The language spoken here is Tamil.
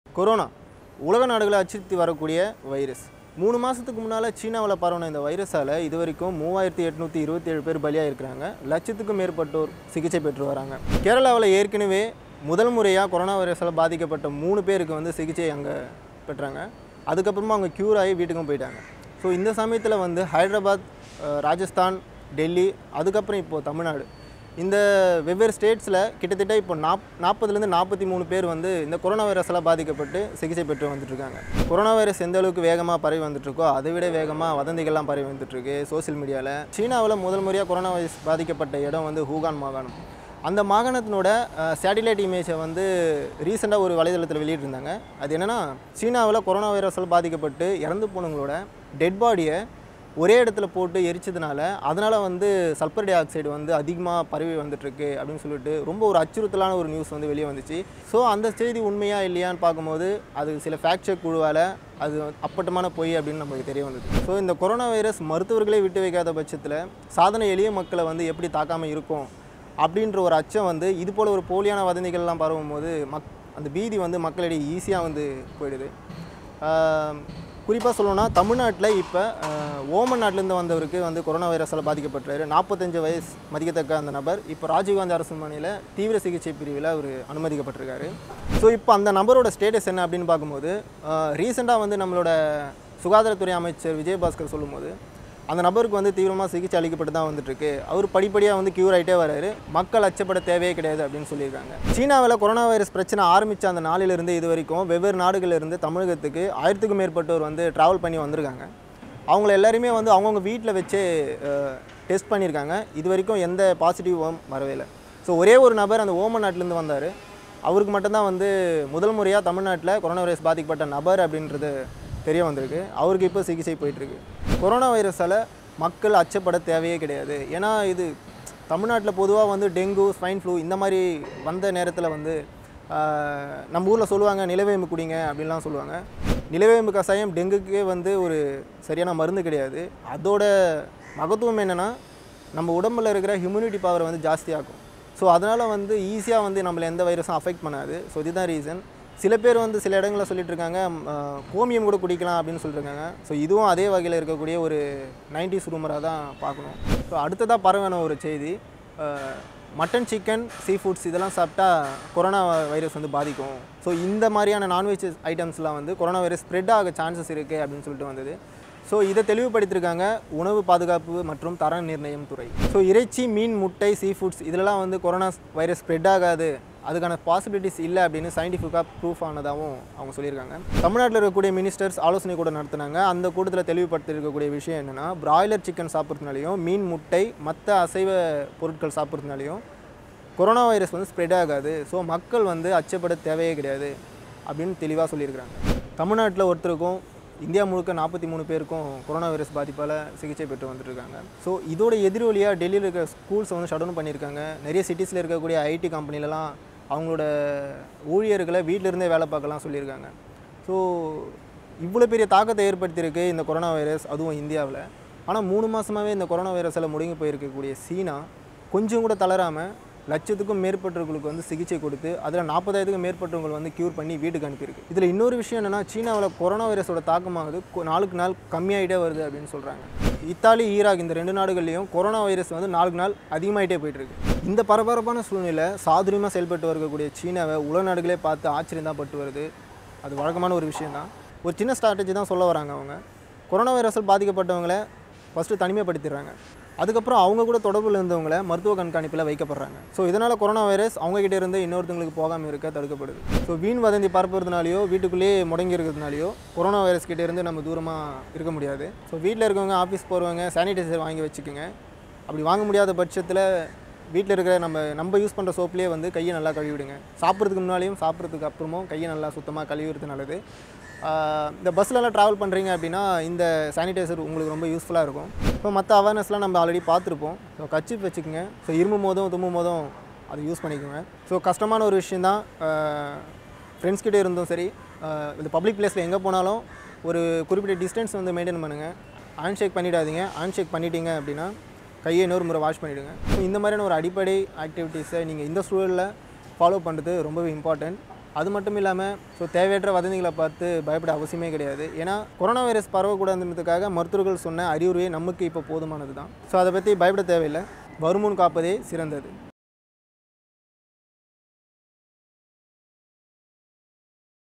கொரோனா உலக நாடுகளை அச்சுறுத்தி வரக்கூடிய வைரஸ் மூணு மாதத்துக்கு முன்னால் சீனாவில் பரவின இந்த வைரஸால் இது வரைக்கும் மூவாயிரத்தி எட்நூற்றி இருபத்தி ஏழு பேர் பலியாக இருக்கிறாங்க லட்சத்துக்கும் மேற்பட்டோர் சிகிச்சை பெற்று வராங்க கேரளாவில் ஏற்கனவே முதல் முறையாக கொரோனா வைரஸால் பாதிக்கப்பட்ட மூணு பேருக்கு வந்து சிகிச்சை அங்கே பெற்றாங்க அதுக்கப்புறமா அவங்க க்யூர் ஆகி வீட்டுக்கும் போயிட்டாங்க ஸோ இந்த சமயத்தில் வந்து ஹைதராபாத் அஹ், ராஜஸ்தான் டெல்லி அதுக்கப்புறம் இப்போது தமிழ்நாடு இந்த வெவ்வேறு ஸ்டேட்ஸில் கிட்டத்தட்ட இப்போ நாப் நாற்பதுலேருந்து நாற்பத்தி மூணு பேர் வந்து இந்த கொரோனா வைரஸால் பாதிக்கப்பட்டு சிகிச்சை பெற்று வந்துட்டுருக்காங்க கொரோனா வைரஸ் எந்த அளவுக்கு வேகமாக பரவி வந்துட்டுருக்கோ அதை விட வேகமாக வதந்திகள்லாம் பரவி வந்துட்டுருக்கு சோஷியல் மீடியாவில் சீனாவில் முதல் முறையாக கொரோனா வைரஸ் பாதிக்கப்பட்ட இடம் வந்து ஹூகான் மாகாணம் அந்த மாகாணத்தினோட சேட்டிலைட் இமேஜை வந்து ரீசெண்டாக ஒரு வலைதளத்தில் வெளியிட்டிருந்தாங்க அது என்னென்னா சீனாவில் கொரோனா வைரஸால் பாதிக்கப்பட்டு இறந்து போனவங்களோட டெட் பாடியை ஒரே இடத்துல போட்டு எரிச்சதுனால அதனால் வந்து சல்பர் டை ஆக்சைடு வந்து அதிகமாக பரவி வந்துட்டுருக்கு அப்படின்னு சொல்லிட்டு ரொம்ப ஒரு அச்சுறுத்தலான ஒரு நியூஸ் வந்து வெளியே வந்துச்சு ஸோ அந்த செய்தி உண்மையா இல்லையான்னு பார்க்கும்போது அது சில ஃபேக்ட் செக் குழுவால் அது அப்பட்டமான பொய் அப்படின்னு நமக்கு தெரிய வந்தது ஸோ இந்த கொரோனா வைரஸ் மருத்துவர்களே விட்டு வைக்காத பட்சத்தில் சாதனை எளிய மக்களை வந்து எப்படி தாக்காமல் இருக்கும் அப்படின்ற ஒரு அச்சம் வந்து இது போல் ஒரு போலியான வதந்திகள்லாம் பரவும் போது மக் அந்த பீதி வந்து மக்களிடையே ஈஸியாக வந்து போயிடுது குறிப்பாக சொல்லணும்னா தமிழ்நாட்டில் இப்போ ஓமன் நாட்டிலேருந்து வந்தவருக்கு வந்து கொரோனா வைரஸால் பாதிக்கப்பட்டாரு நாற்பத்தஞ்சு வயசு மதிக்கத்தக்க அந்த நபர் இப்போ ராஜீவ்காந்தி அரசுமனையில் தீவிர சிகிச்சை பிரிவில் அவர் அனுமதிக்கப்பட்டிருக்காரு ஸோ இப்போ அந்த நபரோட ஸ்டேட்டஸ் என்ன அப்படின்னு பார்க்கும்போது ரீசெண்டாக வந்து நம்மளோட சுகாதாரத்துறை அமைச்சர் விஜயபாஸ்கர் சொல்லும்போது அந்த நபருக்கு வந்து தீவிரமாக சிகிச்சை அளிக்கப்பட்டு தான் வந்துட்டுருக்கு அவர் படிப்படியாக வந்து க்யூர் ஆகிட்டே வராரு மக்கள் அச்சப்பட தேவையே கிடையாது அப்படின்னு சொல்லியிருக்காங்க சீனாவில் கொரோனா வைரஸ் பிரச்சனை ஆரம்பித்த அந்த நாளிலிருந்து இது வரைக்கும் வெவ்வேறு நாடுகளில் இருந்து தமிழகத்துக்கு ஆயிரத்துக்கும் மேற்பட்டோர் வந்து ட்ராவல் பண்ணி வந்திருக்காங்க அவங்கள எல்லாருமே வந்து அவங்கவுங்க வீட்டில் வச்சே டெஸ்ட் பண்ணியிருக்காங்க இது வரைக்கும் எந்த பாசிட்டிவும் வரவே இல்லை ஸோ ஒரே ஒரு நபர் அந்த ஓமன் நாட்டிலேருந்து வந்தார் அவருக்கு மட்டும்தான் வந்து முதல் முறையாக தமிழ்நாட்டில் கொரோனா வைரஸ் பாதிக்கப்பட்ட நபர் அப்படின்றது தெரிய வந்திருக்கு அவருக்கு இப்போ சிகிச்சை போயிட்டுருக்கு கொரோனா வைரஸால் மக்கள் அச்சப்பட தேவையே கிடையாது ஏன்னா இது தமிழ்நாட்டில் பொதுவாக வந்து டெங்கு ஸ்வைன் ஃப்ளூ இந்த மாதிரி வந்த நேரத்தில் வந்து ஆஹ், நம்ம ஊரில் சொல்லுவாங்க நிலவேம்பு குடிங்க அப்படின்லாம் சொல்லுவாங்க நிலவேம்பு கஷாயம் டெங்குக்கே வந்து ஒரு சரியான மருந்து கிடையாது அதோட மகத்துவம் என்னென்னா நம்ம உடம்புல இருக்கிற ஹியூமினிட்டி பவர் வந்து ஜாஸ்தியாக்கும் ஸோ அதனால் வந்து ஈஸியாக வந்து நம்மளை எந்த வைரஸும் அஃபெக்ட் பண்ணாது ஸோ இதுதான் ரீசன் சில பேர் வந்து சில இடங்களில் சொல்லிட்டு இருக்காங்க ம், ஆஹ், கோமியம் கூட குடிக்கலாம் அப்படின்னு சொல்லியிருக்காங்க ஸோ இதுவும் அதே வகையில் இருக்கக்கூடிய ஒரு நைன்டிஸ் ரூமராக தான் பார்க்கணும் ஸோ அடுத்ததாக பரவான ஒரு செய்தி ஆஹ், மட்டன் சிக்கன் சீ ஃபுட்ஸ் இதெல்லாம் சாப்பிட்டா கொரோனா வைரஸ் வந்து பாதிக்கும் ஸோ இந்த மாதிரியான நான்வெஜ் ஐட்டம்ஸ்லாம் வந்து கொரோனா வைரஸ் ஸ்ப்ரெட் ஆக சான்சஸ் இருக்குது அப்படின்னு சொல்லிட்டு வந்தது ஸோ இதை தெளிவுபடுத்தியிருக்காங்க உணவு பாதுகாப்பு மற்றும் தர நிர்ணயம் துறை ஸோ இறைச்சி மீன் முட்டை சீ ஃபுட்ஸ் இதிலலாம் வந்து கொரோனா வைரஸ் ஸ்ப்ரெட் ஆகாது அதுக்கான பாசிபிலிட்டிஸ் இல்லை அப்படின்னு சயின்டிஃபிக்காக ப்ரூஃப் ஆனதாகவும் அவங்க சொல்லியிருக்காங்க தமிழ்நாட்டில் இருக்கக்கூடிய மினிஸ்டர்ஸ் ஆலோசனை கூட நடத்துனாங்க அந்த கூட்டத்தில் தெளிவுபடுத்தியிருக்கக்கூடிய விஷயம் என்னென்னா பிராய்லர் சிக்கன் சாப்பிட்றதுனாலையும் மீன் முட்டை மற்ற அசைவ பொருட்கள் சாப்பிட்றதுனாலையும் கொரோனா வைரஸ் வந்து ஸ்ப்ரெட் ஆகாது ஸோ மக்கள் வந்து அச்சப்பட தேவையே கிடையாது அப்படின்னு தெளிவாக சொல்லியிருக்கிறாங்க தமிழ்நாட்டில் ஒருத்தருக்கும் இந்தியா முழுக்க நாற்பத்தி மூணு பேருக்கும் கொரோனா வைரஸ் பாதிப்பால் சிகிச்சை பெற்று வந்துட்டுருக்காங்க ஸோ இதோட எதிரொலியாக டெல்லியில் இருக்கிற ஸ்கூல்ஸை வந்து ஷட் டவுன் பண்ணியிருக்காங்க நிறைய சிட்டிஸில் இருக்கக்கூடிய ஐடி கம்பெனிலலாம் அவங்களோட ஊழியர்களை வீட்டில இருந்தே வேலை பார்க்கலாம் சொல்லியிருக்காங்க ஸோ இவ்வளோ பெரிய தாக்கத்தை ஏற்படுத்தியிருக்கு இந்த கொரோனா வைரஸ் அதுவும் இந்தியாவில் ஆனால் மூணு மாதமாகவே இந்த கொரோனா வைரஸால் முடங்கி போயிருக்கக்கூடிய சீனா கொஞ்சம் கூட தளராமல் லட்சத்துக்கும் மேற்பட்டவர்களுக்கு வந்து சிகிச்சை கொடுத்து அதில் நாற்பதாயிரத்துக்கும் மேற்பட்டவங்க வந்து க்யூர் பண்ணி வீட்டுக்கு அனுப்பியிருக்கு இதில் இன்னொரு விஷயம் என்னென்னா சீனாவில் கொரோனா வைரஸோட தாக்கமாகுது கொ- நாளுக்கு நாள் கம்மியாகிட்டே வருது அப்படின்னு சொல்கிறாங்க இத்தாலி ஈராக் இந்த ரெண்டு நாடுகள்லையும் கொரோனா வைரஸ் வந்து நாளுக்கு நாள் அதிகமாகிட்டே போயிட்டுருக்கு இந்த பரபரப்பான சூழ்நிலை சாதுரியமாக செயல்பட்டு வரக்கூடிய சீனாவை உலக நாடுகளே பார்த்து ஆச்சரியம் தான் பட்டு வருது அது வழக்கமான ஒரு விஷயம்தான் ஒரு சின்ன ஸ்ட்ராட்டஜி தான் சொல்ல வராங்க அவங்க கொரோனா வைரஸால் பாதிக்கப்பட்டவங்களை ஃபஸ்ட்டு தனிமைப்படுத்திடுறாங்க அதுக்கப்புறம் அவங்க கூட தொடர்பில் இருந்தவங்கள மருத்துவ கண்காணிப்பில் வைக்கப்படுறாங்க ஸோ இதனால் கொரோனா வைரஸ் அவங்க கிட்ட இருந்து இன்னொருத்தங்களுக்கு போகாமல் இருக்க தடுக்கப்படுது ஸோ வீண் வதந்தி பரப்புறதுனாலையோ வீட்டுக்குள்ளேயே முடங்கி இருக்கிறதுனாலையோ கொரோனா வைரஸ் கிட்ட இருந்து நம்ம தூரமாக இருக்க முடியாது ஸோ வீட்டில் இருக்கவங்க ஆஃபீஸ் போகிறவங்க சானிடைசர் வாங்கி வச்சுக்கோங்க அப்படி வாங்க முடியாத பட்சத்தில் வீட்டில் இருக்கிற நம்ம நம்ம யூஸ் பண்ணுற சோப்லேயே வந்து கையை நல்லா கழுவிடுங்க சாப்பிட்றதுக்கு முன்னாலேயும் சாப்பிட்றதுக்கு அப்புறமும் கையை நல்லா சுத்தமாக கழுவிடுறது நல்லது ஆஹ் இந்த பஸ்லலாம் ட்ராவல் பண்ணுறீங்க அப்படின்னா இந்த சானிடைசர் உங்களுக்கு ரொம்ப யூஸ்ஃபுல்லாக இருக்கும் இப்போ மற்ற அவேர்னஸ்லாம் நம்ம ஆல்ரெடி பார்த்துருப்போம் ஸோ கச்சிப் வச்சுக்கோங்க ஸோ இருமும் போதும் தும்மும் போதும் அதை யூஸ் பண்ணிக்கோங்க ஸோ கஷ்டமான ஒரு விஷயந்தான் ஃப்ரெண்ட்ஸ் கிட்டே இருந்தும் சரி ஆஹ் இந்த பப்ளிக் பிளேஸில் எங்கே போனாலும் ஒரு குறிப்பிட்ட டிஸ்டன்ஸ் வந்து மெயின்டைன் பண்ணுங்கள் ஹேண்ட் ஷேக் பண்ணிடாதீங்க ஹேண்ட் ஷேக் பண்ணிட்டீங்க அப்படின்னா கையை இன்னொரு முறை வாஷ் பண்ணிவிடுங்க ஸோ இந்த மாதிரியான ஒரு அடிப்படை ஆக்டிவிட்டீஸை நீங்கள் இந்த சூழலில் ஃபாலோ பண்ணுறது ரொம்பவே இம்பார்ட்டன்ட் அது மட்டும் இல்லாமல் ஸோ தேவையற்ற வதந்திகளை பார்த்து பயப்பட அவசியமே கிடையாது ஏன்னா கொரோனா வைரஸ் பரவக்கூடாதுன்றதுக்காக மருத்துவர்கள் சொன்ன அறிவுரையே நமக்கு இப்போ போதுமானது தான் ஸோ அதை பற்றி பயப்பட தேவையில்லை வருமுன் காப்பதே சிறந்தது